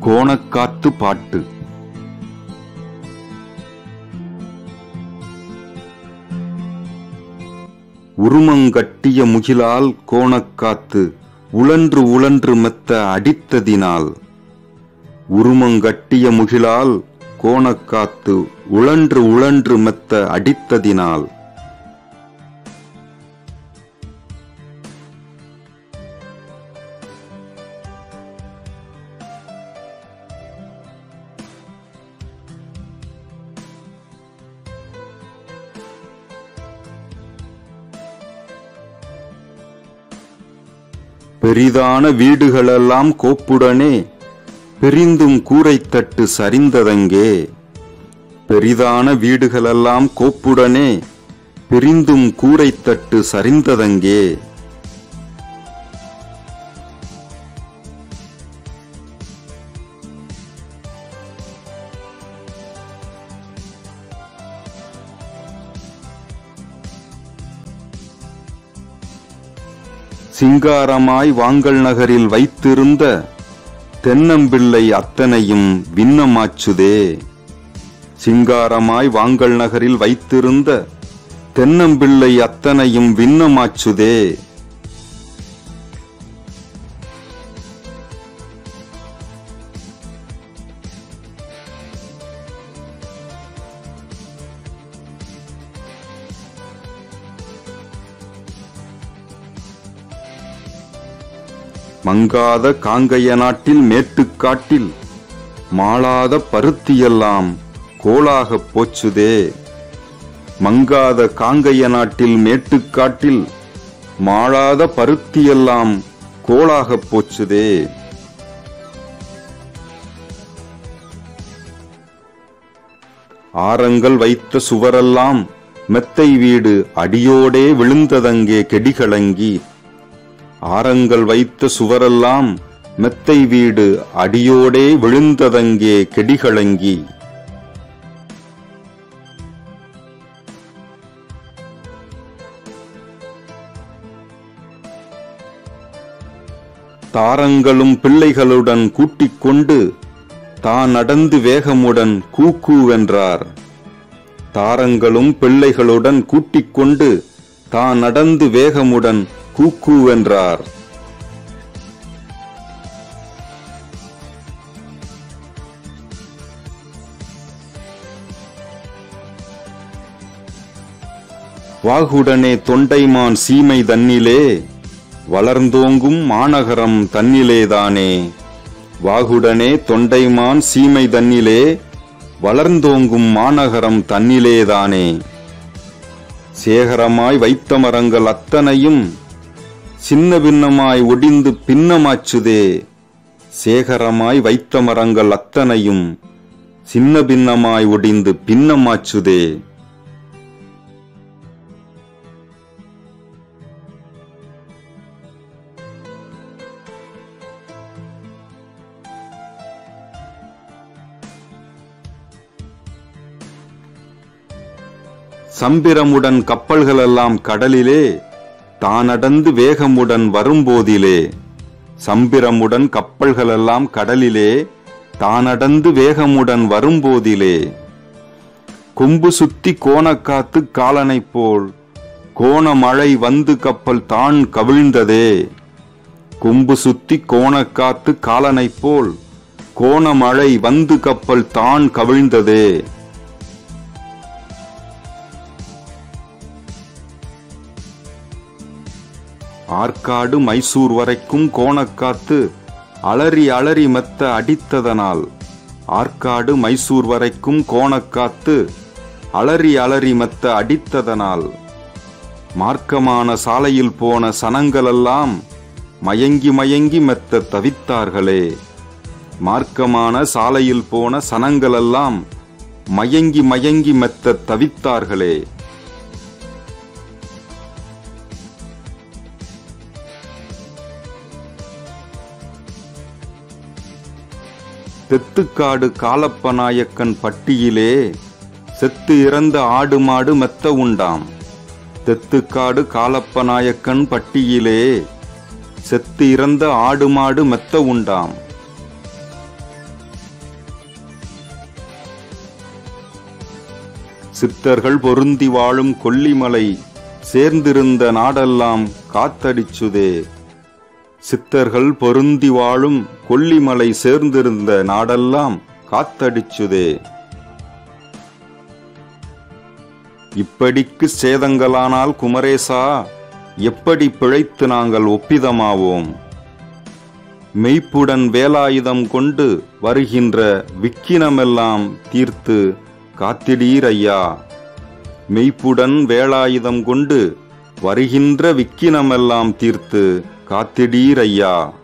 கோணக்காத்து பாட்டு உருமங்கட்டிய முகிலால் கோணக்காத்து உழன்று உழன்று மெத்த அடித்ததினால் உருமங்கட்டிய முகிலால் கோணக்காத்து உழன்று உழன்று மெத்த அடித்ததினால் பெரிதான வீடுகளெல்லாம் கோப்புடனே பிரிந்தும் கூரைத்தட்டு சரிந்ததங்கே பெரிதான வீடுகளெல்லாம் கோப்புடனே பிரிந்தும் கூரைத்தட்டு சரிந்ததங்கே சிங்காரமாய் வாங்கல் நகரில் வைத்திருந்த தென்னம்பிள்ளை அத்தனையும் விண்ணமாச்சுதே சிங்காரமாய் வாங்கல் நகரில் வைத்திருந்த தென்னம்பிள்ளை அத்தனையும் விண்ணமாச்சுதே மங்காத காங்கைய நாட்டில் மேட்டுக்காட்டில் மாளாத பருத்தியெல்லாம் கோளாகப் போச்சுதே மங்காத காங்கைய நாட்டில் மேட்டுக்காட்டில் மாளாத பருத்தியெல்லாம் கோளாகப் போச்சுதே ஆரங்கள் வைத்த சுவரெல்லாம் மெத்தை வீடு அடியோடே விழுந்ததங்கே கெடிகளங்கி ஆரங்கள் வைத்த சுவரெல்லாம் மெத்தை வீடு அடியோடே விழுந்ததங்கே கெடிகளங்கி தாரங்களும் பிள்ளைகளுடன் கூட்டிக் கொண்டு தான் நடந்து வேகமுடன் கூக்கூவென்றார் தாரங்களும் பிள்ளைகளுடன் கூட்டிக் கொண்டு தான் நடந்து வேகமுடன் கூக்கூவென்றார் வாகுடனே தொண்டைமான் சீமை தன்னிலே வளர்ந்தோங்கும் மாநகரம் தன்னிலேதானே வாகுடனே தொண்டைமான் சீமை தன்னிலே வளர்ந்தோங்கும் மாநகரம் தன்னிலேதானே சேகரமாய் வைத்த மரங்கள் அத்தனையும் சின்ன பின்னமாய் ஒடிந்து பின்னமாச்சுதே சேகரமாய் வைத்த மரங்கள் அத்தனையும் சின்ன பின்னமாய் ஒடிந்து பின்னமாச்சுதே சம்பிரமுடன் கப்பல்களெல்லாம் கடலிலே தானடந்து வேகமுடன் வரும்போதிலே சம்பிரமுடன் கப்பல்களெல்லாம் கடலிலே தானடந்து வேகமுடன் வரும்போதிலே கொம்பு சுத்தி கோணக்காத்து காலனைப் போல் கோணமழை வந்து கப்பல் தான் கவிழ்ந்ததே கொம்பு சுத்தி கோணக்காத்து காலனைப் போல் கோணமழை வந்து கப்பல் தான் கவிழ்ந்ததே ஆற்காடு மைசூர் வரைக்கும் கோணக்காத்து அலறி அலறி மெத்த அடித்ததனால் ஆற்காடு மைசூர் வரைக்கும் கோணக்காத்து அலறி அலறி மெத்த அடித்ததனால் மார்க்கமான சாலையில் போன சனங்களெல்லாம் மயங்கி மயங்கி மெத்த தவித்தார்களே மார்க்கமான சாலையில் போன சனங்களெல்லாம் மயங்கி மயங்கி மெத்த தவித்தார்களே தெத்துக்காடு காலப்ப நாயக்கன் பட்டியிலே செத்து இறந்த ஆடு மாடு மெத்த உண்டாம் தெத்துக்காடு காலப்ப நாயக்கன் பட்டியிலே செத்து இறந்த ஆடு மாடு மெத்த உண்டாம் சித்தர்கள் பொருந்தி வாழும் கொல்லிமலை சேர்ந்திருந்த நாடெல்லாம் காத்தடிச்சுதே சித்தர்கள் பொருந்தி வாழும் கொல்லிமலை சேர்ந்திருந்த நாடெல்லாம் காத்தடிச்சுதே இப்படிக்கு சேதங்களானால் குமரேசா எப்படி பிழைத்து நாங்கள் ஒப்பிதமாவோம் மெய்ப்புடன் வேலாயுதம் கொண்டு வருகின்ற விக்கினமெல்லாம் தீர்த்து காத்திடீர் ஐயா மெய்ப்புடன் வேலாயுதம் கொண்டு வருகின்ற விக்கினமெல்லாம் தீர்த்து காத்திடீர் ஐயா